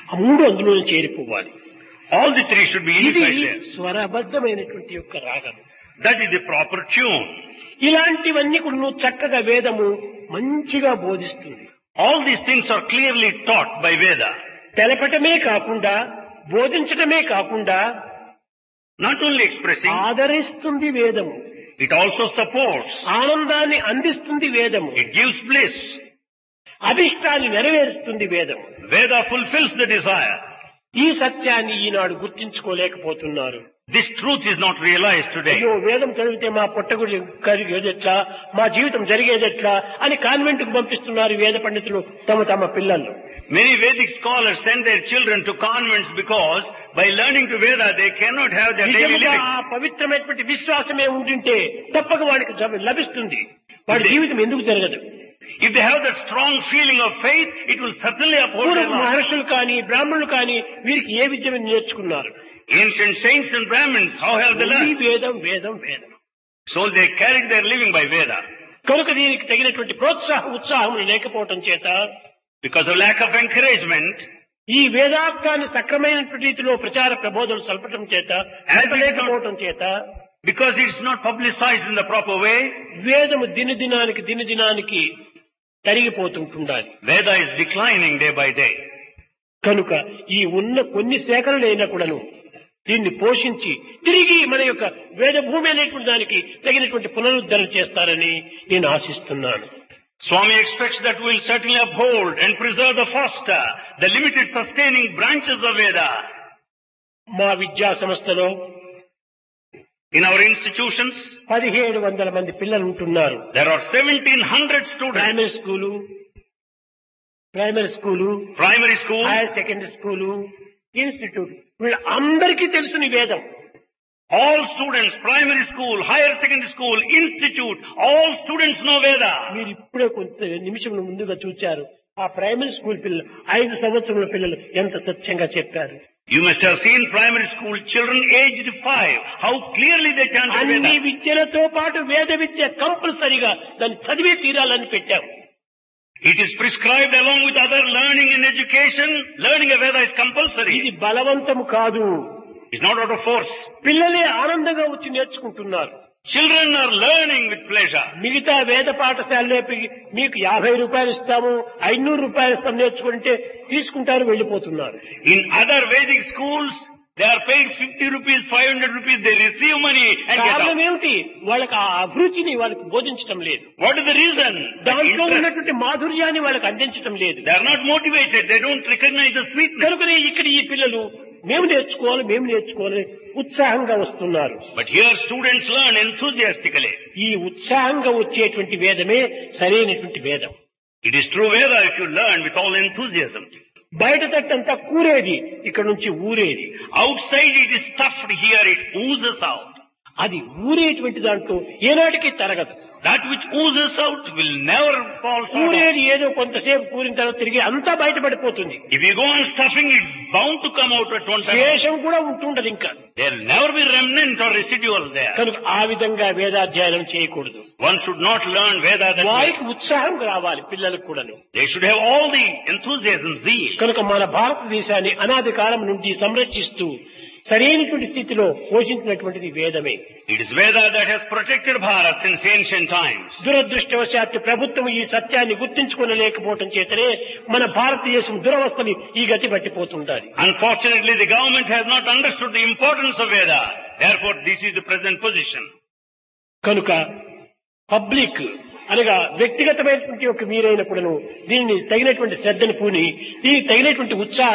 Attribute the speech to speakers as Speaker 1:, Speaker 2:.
Speaker 1: ఆ మూడు అందులో చేరిపోవాలి
Speaker 2: All the three should be
Speaker 1: ఇది
Speaker 2: unified there.
Speaker 1: స్వరబద్ధమైనటువంటి యొక్క రాగం
Speaker 2: That is the proper tune.
Speaker 1: ఇలాంటివన్నీ కూడా నువ్వు చక్కగా వేదము మంచిగా బోధిస్తుంది
Speaker 2: All these things are clearly taught by Veda.
Speaker 1: తెలపటమే కాకుండా బోధించటమే కాకుండా
Speaker 2: Not only expressing,
Speaker 1: ఆదరిస్తుంది వేదము
Speaker 2: it also supports.
Speaker 1: ఆనందాన్ని అందిస్తుంది వేదము
Speaker 2: It gives bliss.
Speaker 1: అభిష్టాన్ని నెరవేరుస్తుంది వేదము
Speaker 2: Veda fulfills the desire.
Speaker 1: ఈ సత్యాన్ని ఈనాడు గుర్తించుకోలేకపోతున్నారు
Speaker 2: This truth is not realized today.
Speaker 1: అయ్యో వేదం చదివితే మా పొట్టగుడి కలిగేదెట్లా మా జీవితం జరిగేదెట్లా అని కాన్వెంట్ కు పంపిస్తున్నారు వేద పండితులు తమ తమ పిల్లలు
Speaker 2: Many Vedic scholars send their children to convents because by learning to Veda they cannot have their daily
Speaker 1: నిజముగా
Speaker 2: living.
Speaker 1: ఆ పవిత్రమైనటువంటి విశ్వాసమే ఉండింటే తప్పక వాడికి జవ- లభిస్తుంది వాడి జీవితం ఎందుకు జరగదు
Speaker 2: If they have that strong feeling of faith, it will certainly uphold their
Speaker 1: పూర్వ
Speaker 2: life.
Speaker 1: మహర్షులు కానీ బ్రాహ్మణులు కానీ వీరికి ఏ విద్య నేర్చుకున్నారు
Speaker 2: Ancient saints and Brahmins, how have they
Speaker 1: ఈ
Speaker 2: learned?
Speaker 1: వేదం వేదం వేదం
Speaker 2: So they carried their living by Veda.
Speaker 1: కనుక దీనికి తగినటువంటి ప్రోత్సాహ ఉత్సాహములు లేకపోవటం చేత
Speaker 2: Because of lack of encouragement,
Speaker 1: ఈ వేదార్థాన్ని సక్రమైనటువంటి రీతిలో ప్రచార ప్రబోధనలు సల్పటం చేత లేకపోవటం చేత
Speaker 2: because it's not publicized in the proper way,
Speaker 1: వేదము దినదినానికి దినదినానికి తరిగిపోతుంటుండాలి
Speaker 2: Veda is declining day by day.
Speaker 1: కనుక ఈ ఉన్న కొన్ని సేకరణలైనా కూడాను దీన్ని పోషించి తిరిగి మన యొక్క వేద భూమి అనేటువంటి దానికి తగినటువంటి పునరుద్ధరణ చేస్తారని నేను ఆశిస్తున్నాను
Speaker 2: Swami expects that we'll certainly uphold and preserve the foster, the limited sustaining branches of Veda.
Speaker 1: మా విద్యా సంస్థలో
Speaker 2: In our institutions,
Speaker 1: పదిహేడు వందల మంది పిల్లలు ఉంటున్నారు
Speaker 2: there are 1700 students,
Speaker 1: primary school primary school
Speaker 2: primary school,
Speaker 1: higher secondary school institute వీళ్ళందరికీ తెలుసు నీ వేదం
Speaker 2: all students, primary school, higher secondary school, institute, all students know Veda.
Speaker 1: మీరు ఇప్పుడే కొంత నిమిషం ముందుగా చూచారు ఆ ప్రైమరీ స్కూల్ పిల్లలు ఐదు సంవత్సరముల పిల్లలు ఎంత స్వచ్ఛంగా చెప్పారు
Speaker 2: You must have seen primary school children aged five, how clearly they chanted
Speaker 1: అన్ని
Speaker 2: Veda.
Speaker 1: విద్యలతో పాటు వేద విద్య కంపల్సరిగా దాన్ని చదివే తీరాలని పెట్టాం
Speaker 2: It is prescribed along with other learning and education. Learning of Veda is compulsory.
Speaker 1: ఇది బలవంతము కాదు
Speaker 2: It's not out of force.
Speaker 1: పిల్లలే ఆనందంగా వచ్చి నేర్చుకుంటున్నారు
Speaker 2: Children are learning with pleasure.
Speaker 1: మిగతా వేద పాఠశాలలో మీకు యాభై రూపాయలు ఇస్తాము ఐనూరు రూపాయలు ఇస్తాం నేర్చుకుంటే తీసుకుంటారు వెళ్ళిపోతున్నారు
Speaker 2: In other Vedic schools, they are paid 50 rupees, 500 rupees, they receive money and get
Speaker 1: కారణం
Speaker 2: out.
Speaker 1: ఏమిటి వాళ్ళకి ఆ అభిరుచిని వాళ్ళకి బోధించటం లేదు
Speaker 2: What is the reason? The
Speaker 1: దాంట్లో
Speaker 2: interest.
Speaker 1: ఉన్నటువంటి మాధుర్యాన్ని వాళ్ళకి అందించటం లేదు
Speaker 2: They are not motivated, they don't recognize the sweetness.
Speaker 1: కనుకనే ఇక్కడ ఈ పిల్లలు మేము నేర్చుకోవాలి మేము నేర్చుకోవాలి ఉత్సాహంగా వస్తున్నారు
Speaker 2: But here students learn enthusiastically.
Speaker 1: ఈ ఉత్సాహంగా వచ్చేటువంటి వేదమే సరైనటువంటి వేదం
Speaker 2: It is true Veda if you learn with all enthusiasm.
Speaker 1: బయట తట్టంతా కూరేది ఇక్కడ నుంచి ఊరేది
Speaker 2: Outside it is stuffed, here it oozes out.
Speaker 1: అది ఊరేటువంటి దాంట్లో ఏనాటికి తరగదు
Speaker 2: That which oozes out will never fall short. of.
Speaker 1: కూరేది ఏదో కొంతసేపు కూరిన తర్వాత తిరిగి అంతా బయటపడిపోతుంది
Speaker 2: If you go on stuffing, it's bound to come out at one time.
Speaker 1: శేషం కూడా ఉంటుండదు ఇంకా
Speaker 2: There'll never be remnant or residual there.
Speaker 1: కనుక ఆ విధంగా వేదాధ్యయనం చేయకూడదు
Speaker 2: One should not learn Veda that way.
Speaker 1: వారికి ఉత్సాహం రావాలి పిల్లలకు కూడాను
Speaker 2: They should have all the enthusiasm, zeal.
Speaker 1: కనుక మన భారతదేశాన్ని అనాది కాలం నుండి సంరక్షిస్తూ సరైనటువంటి స్థితిలో పోషించినటువంటిది వేదమే
Speaker 2: It is Veda that has protected Bharat since ancient times.
Speaker 1: దురదృష్టవశాత్తు ప్రభుత్వం ఈ సత్యాన్ని గుర్తించుకోలేకపోవటం చేతనే మన భారతదేశం దురవస్థని ఈ గతి పట్టిపోతుంటారు
Speaker 2: Unfortunately, the government has not understood the importance of Veda. Therefore, this is the present position.
Speaker 1: కనుక పబ్లిక్ అనగా వ్యక్తిగతమైనటువంటి ఒక మీరైనప్పుడును దీనిని తగినటువంటి శ్రద్ధను పూని దీనికి తగినటువంటి ఉత్సాహం